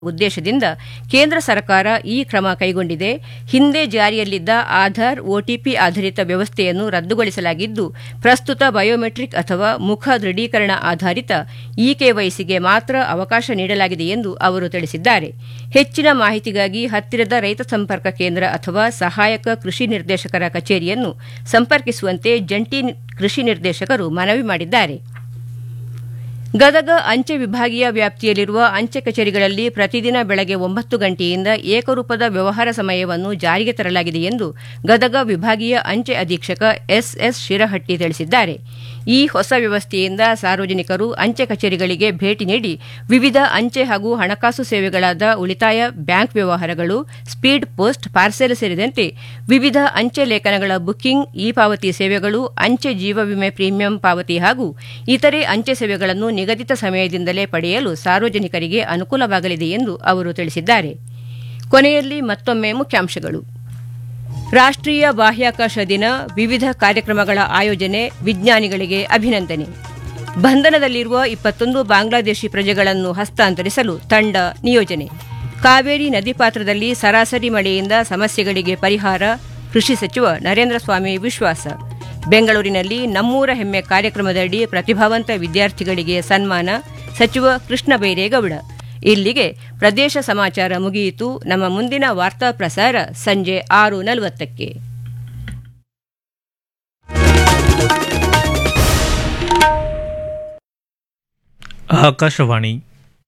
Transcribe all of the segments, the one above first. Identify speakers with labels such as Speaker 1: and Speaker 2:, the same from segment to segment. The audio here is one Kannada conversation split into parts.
Speaker 1: ಉದ್ದೇಶದಿಂದ ಕೇಂದ್ರ ಸರ್ಕಾರ ಈ ಕ್ರಮ ಕೈಗೊಂಡಿದೆ ಹಿಂದೆ ಜಾರಿಯಲ್ಲಿದ್ದ ಆಧಾರ್ ಒಟಿಪಿ ಆಧಾರಿತ ವ್ಯವಸ್ಥೆಯನ್ನು ರದ್ದುಗೊಳಿಸಲಾಗಿದ್ದು ಪ್ರಸ್ತುತ ಬಯೋಮೆಟ್ರಿಕ್ ಅಥವಾ ಮುಖ ದೃಢೀಕರಣ ಆಧಾರಿತ ಇ ಕೆವೈಸಿಗೆ ಮಾತ್ರ ಅವಕಾಶ ನೀಡಲಾಗಿದೆ ಎಂದು ಅವರು ತಿಳಿಸಿದ್ದಾರೆ ಹೆಚ್ಚಿನ ಮಾಹಿತಿಗಾಗಿ ಹತ್ತಿರದ ರೈತ ಸಂಪರ್ಕ ಕೇಂದ್ರ ಅಥವಾ ಸಹಾಯಕ ಕೃಷಿ ನಿರ್ದೇಶಕರ ಕಚೇರಿಯನ್ನು ಸಂಪರ್ಕಿಸುವಂತೆ ಜಂಟಿ ಕೃಷಿ ನಿರ್ದೇಶಕರು ಮನವಿ ಮಾಡಿದ್ದಾರೆ ಗದಗ ಅಂಚೆ ವಿಭಾಗೀಯ ವ್ಯಾಪ್ತಿಯಲ್ಲಿರುವ ಅಂಚೆ ಕಚೇರಿಗಳಲ್ಲಿ ಪ್ರತಿದಿನ ಬೆಳಗ್ಗೆ ಒಂಬತ್ತು ಗಂಟೆಯಿಂದ ಏಕರೂಪದ ವ್ಯವಹಾರ ಸಮಯವನ್ನು ಜಾರಿಗೆ ತರಲಾಗಿದೆ ಎಂದು ಗದಗ ವಿಭಾಗೀಯ ಅಂಚೆ ಅಧೀಕ್ಷಕ ಎಸ್ಎಸ್ ಶಿರಹಟ್ಟಿ ತಿಳಿಸಿದ್ದಾರೆ ಈ ಹೊಸ ವ್ಯವಸ್ಥೆಯಿಂದ ಸಾರ್ವಜನಿಕರು ಅಂಚೆ ಕಚೇರಿಗಳಿಗೆ ಭೇಟಿ ನೀಡಿ ವಿವಿಧ ಅಂಚೆ ಹಾಗೂ ಹಣಕಾಸು ಸೇವೆಗಳಾದ ಉಳಿತಾಯ ಬ್ಯಾಂಕ್ ವ್ಯವಹಾರಗಳು ಸ್ಪೀಡ್ ಪೋಸ್ಟ್ ಪಾರ್ಸೆಲ್ ಸೇರಿದಂತೆ ವಿವಿಧ ಅಂಚೆ ಲೇಖನಗಳ ಬುಕ್ಕಿಂಗ್ ಇ ಪಾವತಿ ಸೇವೆಗಳು ಅಂಚೆ ಜೀವ ವಿಮೆ ಪ್ರೀಮಿಯಂ ಪಾವತಿ ಹಾಗೂ ಇತರೆ ಅಂಚೆ ಸೇವೆಗಳನ್ನು ನಿಗದಿತ ಸಮಯದಿಂದಲೇ ಪಡೆಯಲು ಸಾರ್ವಜನಿಕರಿಗೆ ಅನುಕೂಲವಾಗಲಿದೆ ಎಂದು ಅವರು ತಿಳಿಸಿದ್ದಾರೆ ಕೊನೆಯಲ್ಲಿ ಮತ್ತೊಮ್ಮೆ ಮುಖ್ಯಾಂಶಗಳು ರಾಷ್ಟ್ರೀಯ ಬಾಹ್ಯಾಕಾಶ ದಿನ ವಿವಿಧ ಕಾರ್ಯಕ್ರಮಗಳ ಆಯೋಜನೆ ವಿಜ್ಞಾನಿಗಳಿಗೆ ಅಭಿನಂದನೆ ಬಂಧನದಲ್ಲಿರುವ ಇಪ್ಪತ್ತೊಂದು ಬಾಂಗ್ಲಾದೇಶಿ ಪ್ರಜೆಗಳನ್ನು ಹಸ್ತಾಂತರಿಸಲು ತಂಡ ನಿಯೋಜನೆ ಕಾವೇರಿ ನದಿ ಪಾತ್ರದಲ್ಲಿ ಸರಾಸರಿ ಮಳೆಯಿಂದ ಸಮಸ್ಯೆಗಳಿಗೆ ಪರಿಹಾರ ಕೃಷಿ ಸಚಿವ ನರೇಂದ್ರ ಸ್ವಾಮಿ ವಿಶ್ವಾಸ ಬೆಂಗಳೂರಿನಲ್ಲಿ ನಮ್ಮೂರ ಹೆಮ್ಮೆ ಕಾರ್ಯಕ್ರಮದಡಿ ಪ್ರತಿಭಾವಂತ ವಿದ್ಯಾರ್ಥಿಗಳಿಗೆ ಸನ್ಮಾನ ಸಚಿವ ಕೃಷ್ಣ ಬೈರೇಗೌಡ ಇಲ್ಲಿಗೆ ಪ್ರದೇಶ ಸಮಾಚಾರ ಮುಗಿಯಿತು ನಮ್ಮ ಮುಂದಿನ ವಾರ್ತಾ ಪ್ರಸಾರ ಸಂಜೆ ಆರು ನಲವತ್ತಕ್ಕೆ
Speaker 2: ಆಕಾಶವಾಣಿ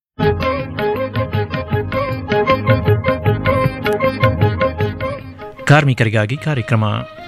Speaker 2: ಕಾರ್ಮಿಕರಿಗಾಗಿ ಕಾರ್ಯಕ್ರಮ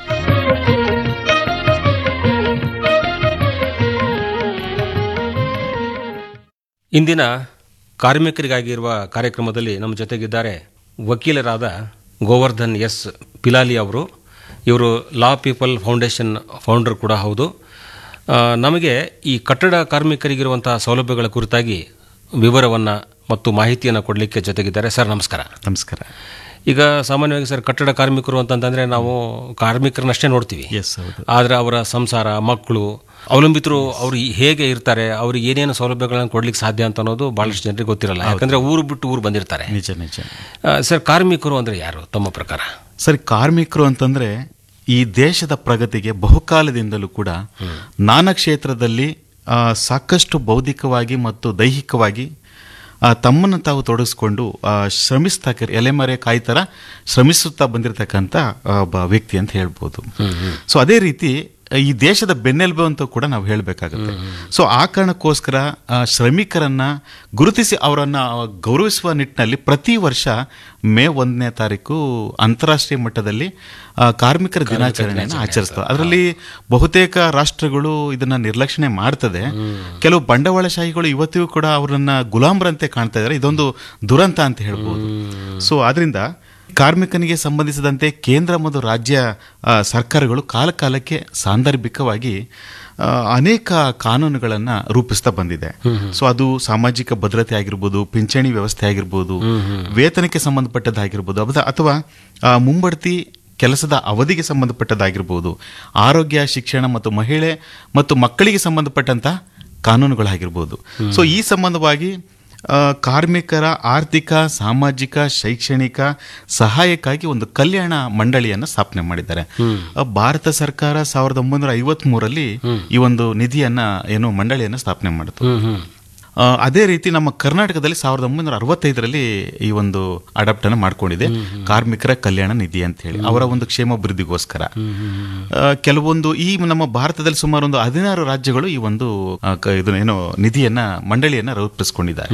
Speaker 3: ಇಂದಿನ ಕಾರ್ಮಿಕರಿಗಾಗಿರುವ ಕಾರ್ಯಕ್ರಮದಲ್ಲಿ ನಮ್ಮ ಜೊತೆಗಿದ್ದಾರೆ ವಕೀಲರಾದ ಗೋವರ್ಧನ್ ಎಸ್ ಪಿಲಾಲಿ ಅವರು ಇವರು ಲಾ ಪೀಪಲ್ ಫೌಂಡೇಶನ್ ಫೌಂಡರ್ ಕೂಡ ಹೌದು ಆ, ನಮಗೆ ಈ ಕಟ್ಟಡ ಕಾರ್ಮಿಕರಿಗಿರುವಂತಹ ಸೌಲಭ್ಯಗಳ ಕುರಿತಾಗಿ ವಿವರವನ್ನು ಮತ್ತು ಮಾಹಿತಿಯನ್ನು ಕೊಡಲಿಕ್ಕೆ ಜೊತೆಗಿದ್ದಾರೆ ಸರ್ ನಮಸ್ಕಾರ
Speaker 4: ನಮಸ್ಕಾರ
Speaker 3: ಈಗ ಸಾಮಾನ್ಯವಾಗಿ ಸರ್ ಕಟ್ಟಡ ಕಾರ್ಮಿಕರು ಅಂತಂತಂದ್ರೆ ನಾವು ಕಾರ್ಮಿಕರನ್ನಷ್ಟೇ ನೋಡ್ತೀವಿ
Speaker 4: ಎಸ್ ಹೌದು
Speaker 3: ಆದ್ರೆ ಅವರ ಸಂಸಾರ ಮಕ್ಕಳು ಅವಲಂಬಿತರು ಅವರು ಹೇಗೆ ಇರ್ತಾರೆ ಅವ್ರಿಗೆ ಏನೇನು ಸೌಲಭ್ಯಗಳನ್ನು ಕೊಡ್ಲಿಕ್ಕೆ ಸಾಧ್ಯ ಅಂತ ಅನ್ನೋದು ಬಹಳಷ್ಟು ಜನರಿಗೆ ಗೊತ್ತಿರಲ್ಲ ಯಾಕಂದ್ರೆ ಊರು ಬಿಟ್ಟು ಊರು ಬಂದಿರ್ತಾರೆ
Speaker 4: ನಿಜ ನಿಜ
Speaker 3: ಆ, ಸರ್ ಕಾರ್ಮಿಕರು ಅಂದ್ರೆ ಯಾರು ತಮ್ಮ ಪ್ರಕಾರ
Speaker 4: ಸರಿ ಕಾರ್ಮಿಕರು ಅಂತಂದ್ರೆ ಈ ದೇಶದ ಪ್ರಗತಿಗೆ ಬಹುಕಾಲದಿಂದಲೂ ಕೂಡ ನಾನಾ ಕ್ಷೇತ್ರದಲ್ಲಿ ಆ, ಸಾಕಷ್ಟು ಬೌದ್ಧಿಕವಾಗಿ ಮತ್ತು ದೈಹಿಕವಾಗಿ ಆ, ತಮ್ಮನ್ನು ತಾವು ತೊಡಗಿಸ್ಕೊಂಡು ಆ, ಶ್ರಮಿಸ್ತಾ ಎಲೆಮರೆ ಕಾಯ್ತರ ಶ್ರಮಿಸುತ್ತಾ ಬಂದಿರತಕ್ಕಂಥ ಆ, ಒಬ್ಬ ವ್ಯಕ್ತಿ ಅಂತ ಹೇಳ್ಬೋದು ಸೊ ಅದೇ ರೀತಿ ಈ ದೇಶದ ಬೆನ್ನೆಲುಬು ಅಂತ ಕೂಡ ನಾವು ಹೇಳಬೇಕಾಗುತ್ತೆ ಸೊ ಆ ಕಾರಣಕ್ಕೋಸ್ಕರ ಆ, ಶ್ರಮಿಕರನ್ನ ಗುರುತಿಸಿ ಅವರನ್ನ ಗೌರವಿಸುವ ನಿಟ್ಟಿನಲ್ಲಿ ಪ್ರತಿ ವರ್ಷ ಮೇ ಒಂದನೇ ತಾರೀಕು ಅಂತಾರಾಷ್ಟ್ರೀಯ ಮಟ್ಟದಲ್ಲಿ ಆ, ಕಾರ್ಮಿಕರ ದಿನಾಚರಣೆಯನ್ನು ಆಚರಿಸ್ತಾರೆ ಅದರಲ್ಲಿ ಬಹುತೇಕ ರಾಷ್ಟ್ರಗಳು ಇದನ್ನ ನಿರ್ಲಕ್ಷಣೆ ಮಾಡ್ತದೆ ಕೆಲವು ಬಂಡವಾಳಶಾಹಿಗಳು ಇವತ್ತಿಗೂ ಕೂಡ ಅವರನ್ನ ಗುಲಾಮರಂತೆ ಕಾಣ್ತಾ ಇದ್ದಾರೆ ಇದೊಂದು ದುರಂತ ಅಂತ ಹೇಳ್ಬೋದು ಸೊ ಆದ್ರಿಂದ ಕಾರ್ಮಿಕನಿಗೆ ಸಂಬಂಧಿಸಿದಂತೆ ಕೇಂದ್ರ ಮತ್ತು ರಾಜ್ಯ ಆ, ಸರ್ಕಾರಗಳು ಕಾಲ ಕಾಲಕ್ಕೆ ಸಾಂದರ್ಭಿಕವಾಗಿ ಆ, ಅನೇಕ ಕಾನೂನುಗಳನ್ನು ರೂಪಿಸ್ತಾ ಬಂದಿದೆ ಸೊ ಅದು ಸಾಮಾಜಿಕ ಭದ್ರತೆ ಆಗಿರ್ಬೋದು ಪಿಂಚಣಿ ವ್ಯವಸ್ಥೆ ಆಗಿರ್ಬೋದು ವೇತನಕ್ಕೆ ಸಂಬಂಧಪಟ್ಟದ್ದಾಗಿರ್ಬೋದು ಅಬದ- ಅಥವಾ ಆ, ಮುಂಬಡ್ತಿ ಕೆಲಸದ ಅವಧಿಗೆ ಸಂಬಂಧಪಟ್ಟದ್ದಾಗಿರ್ಬೋದು ಆರೋಗ್ಯ ಶಿಕ್ಷಣ ಮತ್ತು ಮಹಿಳೆ ಮತ್ತು ಮಕ್ಕಳಿಗೆ ಸಂಬಂಧಪಟ್ಟಂತ ಕಾನೂನುಗಳಾಗಿರ್ಬೋದು ಸೊ ಈ ಸಂಬಂಧವಾಗಿ ಆ, ಕಾರ್ಮಿಕರ ಆರ್ಥಿಕ ಸಾಮಾಜಿಕ ಶೈಕ್ಷಣಿಕ ಸಹಾಯಕ್ಕಾಗಿ ಒಂದು ಕಲ್ಯಾಣ ಮಂಡಳಿಯನ್ನು ಸ್ಥಾಪನೆ ಮಾಡಿದ್ದಾರೆ ಆ, ಭಾರತ ಸರ್ಕಾರ ಸಾವಿರದ ಒಂಬೈನೂರ ಐವತ್ತ್ ಮೂರಲ್ಲಿ ಈ ಒಂದು ನಿಧಿಯನ್ನ ಏನು ಮಂಡಳಿಯನ್ನ ಸ್ಥಾಪನೆ ಮಾಡಿತು ಆ, ಅದೇ ರೀತಿ ನಮ್ಮ ಕರ್ನಾಟಕದಲ್ಲಿ ಸಾವಿರದ ಒಂಬೈನೂರ ಅರವತ್ತೈದರಲ್ಲಿ ಈ ಒಂದು ಅಡಾಪ್ಟ್ ಅನ್ನು ಮಾಡ್ಕೊಂಡಿದೆ ಕಾರ್ಮಿಕರ ಕಲ್ಯಾಣ ನಿಧಿ ಅಂತ ಹೇಳಿ ಅವರ ಒಂದು ಕ್ಷೇಮಾಭಿವೃದ್ಧಿಗೋಸ್ಕರ ಆ, ಕೆಲವೊಂದು ಈ ನಮ್ಮ ಭಾರತದಲ್ಲಿ ಸುಮಾರು ಒಂದು ಹದಿನಾರು ರಾಜ್ಯಗಳು ಈ ಒಂದು ಆ, ಕ- ಇದನ್ನ ಏನೋ ನಿಧಿಯನ್ನ ಮಂಡಳಿಯನ್ನ ರೂಪಿಸಿಕೊಂಡಿದ್ದಾರೆ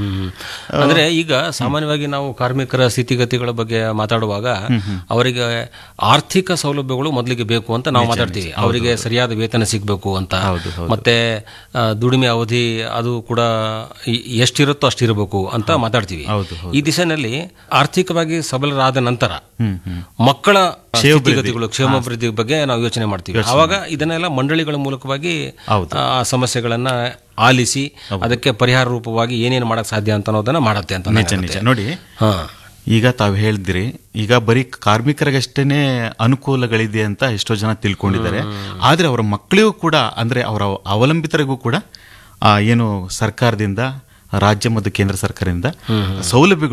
Speaker 3: ಅಂದ್ರೆ ಈಗ ಸಾಮಾನ್ಯವಾಗಿ ನಾವು ಕಾರ್ಮಿಕರ ಸ್ಥಿತಿಗತಿಗಳ ಬಗ್ಗೆ ಮಾತಾಡುವಾಗ ಅವರಿಗೆ ಆರ್ಥಿಕ ಸೌಲಭ್ಯಗಳು ಮೊದಲಿಗೆ ಬೇಕು ಅಂತ ನಾವು ಮಾತಾಡ್ತೀವಿ ಅವರಿಗೆ ಸರಿಯಾದ ವೇತನ ಸಿಗಬೇಕು ಅಂತ ಮತ್ತೆ ಆ, ದುಡಿಮೆ ಅವಧಿ ಅದು ಕೂಡ ಈ- ಎಷ್ಟಿರುತ್ತೋ ಅಷ್ಟಿರಬೇಕು ಅಂತ ಮಾತಾಡ್ತೀವಿ ಈ ದಿಶೆನಲ್ಲಿ ಆರ್ಥಿಕವಾಗಿ ಸಬಲರಾದ ನಂತರ ಮಕ್ಕಳ ಸ್ಥಿತಿಗತಿಗಳು ಕ್ಷೇಮಾಭಿವೃದ್ಧಿ ಬಗ್ಗೆ ನಾವು ಯೋಚನೆ ಮಾಡ್ತೀವಿ ಆವಾಗ ಇದನ್ನೆಲ್ಲ ಮಂಡಳಿಗಳ ಮೂಲಕವಾಗಿ ಆ ಸಮಸ್ಯೆಗಳನ್ನ ಆಲಿಸಿ ಅದಕ್ಕೆ ಪರಿಹಾರ ರೂಪವಾಗಿ ಏನೇನು ಮಾಡಕ್ ಸಾಧ್ಯ ಅಂತ ಅನ್ನೋದನ್ನ ಮಾಡತ್ತೆ ಅಂತ
Speaker 4: ನಿಜ ನಿಜ ನೋಡಿ
Speaker 3: ಹಾ
Speaker 4: ಈಗ ತಾವು ಹೇಳಿದ್ರಿ ಈಗ ಬರೀ ಕಾರ್ಮಿಕರಿಗಷ್ಟೇನೆ ಅನುಕೂಲಗಳಿದೆ ಅಂತ ಎಷ್ಟೋ ಜನ ತಿಳ್ಕೊಂಡಿದ್ದಾರೆ ಆದ್ರೆ ಅವರ ಮಕ್ಕಳಿಗೂ ಕೂಡ ಅಂದ್ರೆ ಅವರ ಅವಲಂಬಿತರಿಗೂ ಕೂಡ ಆ, ಏನು ಸರ್ಕಾರದಿಂದ ರಾಜ್ಯ ಮತ್ತು ಕೇಂದ್ರ ಸರ್ಕಾರದಿಂದ ಸೌಲಭ್ಯಗಳು